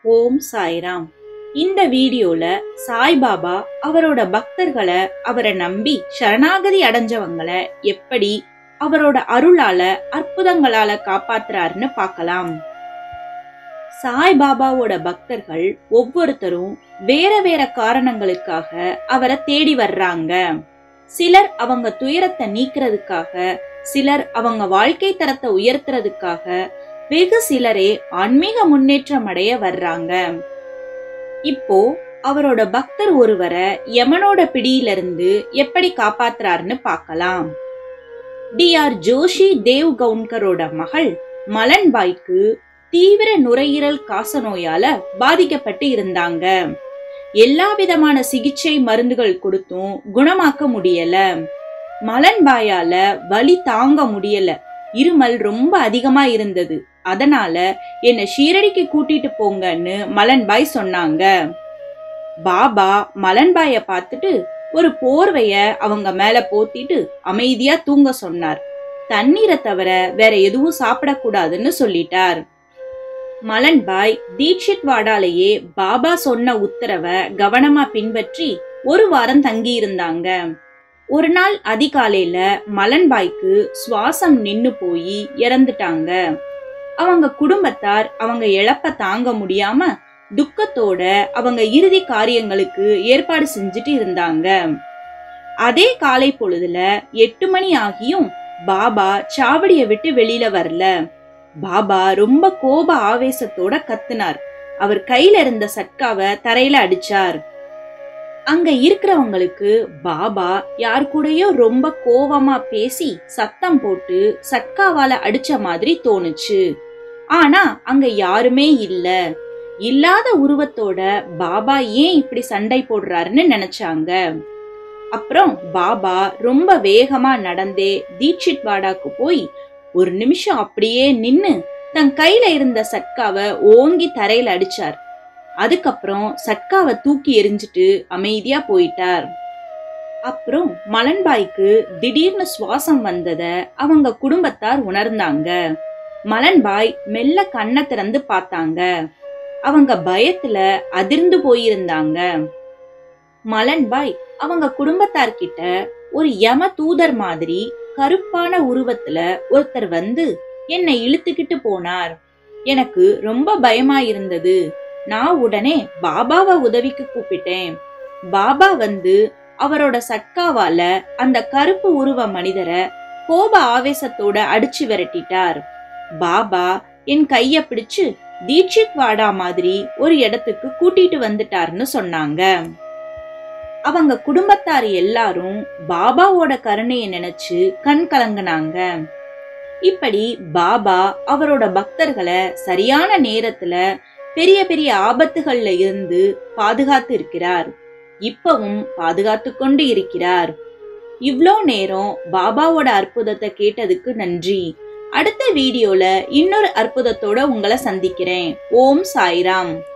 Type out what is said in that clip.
ஓம் சாய்ராம் இந்த வீடியோல சாய்பாபா அவரோட பக்தர்களை அவரை நம்பி சரணாகதி அடைஞ்சவங்களை எப்படி அவரோட அருளால அற்புதங்களால காப்பாத்துறாருன்னு பார்க்கலாம் சாய்பாபாவோட பக்தர்கள் ஒவ்வொருத்தரும் வேற வேற காரணங்களுக்காக அவரை தேடி வர்றாங்க சிலர் அவங்க துயரத்தை நீக்கிறதுக்காக சிலர் அவங்க வாழ்க்கை தரத்தை உயர்த்துறதுக்காக வெகு சிலரே ஆன்மீக முன்னேற்றம் அடைய வர்றாங்க இப்போ அவரோட பக்தர் ஒருவரை யமனோட பிடியிலிருந்து எப்படி காப்பாத்துறாருன்னு பார்க்கலாம் டி ஆர் ஜோஷி தேவ் கவுன்கரோட மகள் மலன்பாய்க்கு தீவிர நுரையீரல் காசநோயால பாதிக்கப்பட்டு இருந்தாங்க எல்லா விதமான சிகிச்சை மருந்துகள் கொடுத்தும் குணமாக்க முடியல மலன்பாயால வலி தாங்க முடியல இருமல் ரொம்ப அதிகமா இருந்தது அதனால என்ன ஷீரடிக்கு கூட்டிட்டு போங்கன்னு மலன்பாய் சொன்னாங்க பாபா மலன்பாய பார்த்துட்டு ஒரு போர்வைய அவங்க மேல போத்திட்டு அமைதியா தூங்க சொன்னார் தண்ணீரை தவிர வேற எதுவும் சாப்பிடக்கூடாதுன்னு சொல்லிட்டார் மலன்பாய் தீட்சித் வாடாலேயே பாபா சொன்ன உத்தரவை கவனமா பின்பற்றி ஒரு வாரம் தங்கி இருந்தாங்க ஒரு நாள் அதிகாலையில மலன்பாய்க்கு சுவாசம் நின்னு போய் இறந்துட்டாங்க அவங்க குடும்பத்தார் அவங்க இழப்ப தாங்க முடியாம துக்கத்தோட அவங்க இறுதி காரியங்களுக்கு ஏற்பாடு செஞ்சுட்டு இருந்தாங்க அதே காலை பொழுதுல எட்டு மணி ஆகியும் பாபா சாவடிய விட்டு வெளியில வரல பாபா ரொம்ப கோப ஆவேசத்தோட கத்துனார் அவர் கையில இருந்த சட்காவை தரையில அடிச்சார் அங்க இருக்கிறவங்களுக்கு பாபா யார் கூடயோ ரொம்ப கோவமா பேசி சத்தம் போட்டு சட்காவால அடிச்ச மாதிரி தோணுச்சு ஆனா அங்க யாருமே இல்ல இல்லாத உருவத்தோட பாபா ஏன் இப்படி சண்டை போடுறாருன்னு நினைச்சாங்க அப்புறம் பாபா ரொம்ப வேகமா நடந்தே தீட்சித் வாடாக்கு போய் ஒரு நிமிஷம் அப்படியே நின்னு தன் கையில இருந்த சட்காவை ஓங்கி தரையில அடிச்சார் அதுக்கப்புறம் சட்காவை தூக்கி எரிஞ்சிட்டு அமைதியா போயிட்டார் அப்புறம் மலன்பாய்க்கு திடீர்னு சுவாசம் வந்தத அவங்க குடும்பத்தார் உணர்ந்தாங்க மலன்பாய் மெல்ல கண்ணை திறந்து பார்த்தாங்க அவங்க பயத்துல அதிர்ந்து போயிருந்தாங்க மலன்பாய் அவங்க குடும்பத்தார்கிட்ட ஒரு யம தூதர் மாதிரி கருப்பான உருவத்துல ஒருத்தர் வந்து என்னை இழுத்துக்கிட்டு போனார் எனக்கு ரொம்ப பயமா இருந்தது நான் உடனே பாபாவை உதவிக்கு கூப்பிட்டேன் பாபா வந்து அவரோட சட்காவால அந்த கருப்பு உருவ மனிதரை கோப ஆவேசத்தோட அடிச்சு விரட்டிட்டார் பாபா என் கைய பிடிச்சு தீட்சித் வாடா மாதிரி ஒரு இடத்துக்கு கூட்டிட்டு வந்துட்டார்னு சொன்னாங்க அவங்க குடும்பத்தார் எல்லாரும் பாபாவோட கருணையை நினைச்சு கண் கலங்கினாங்க இப்படி பாபா அவரோட பக்தர்களை சரியான நேரத்துல பெரிய பெரிய ஆபத்துகள்ல இருந்து பாதுகாத்து இருக்கிறார் இப்பவும் பாதுகாத்து கொண்டு இருக்கிறார் இவ்ளோ நேரம் பாபாவோட அற்புதத்தை கேட்டதுக்கு நன்றி அடுத்த வீடியோல இன்னொரு அற்புதத்தோட உங்களை சந்திக்கிறேன் ஓம் சாய்ராம்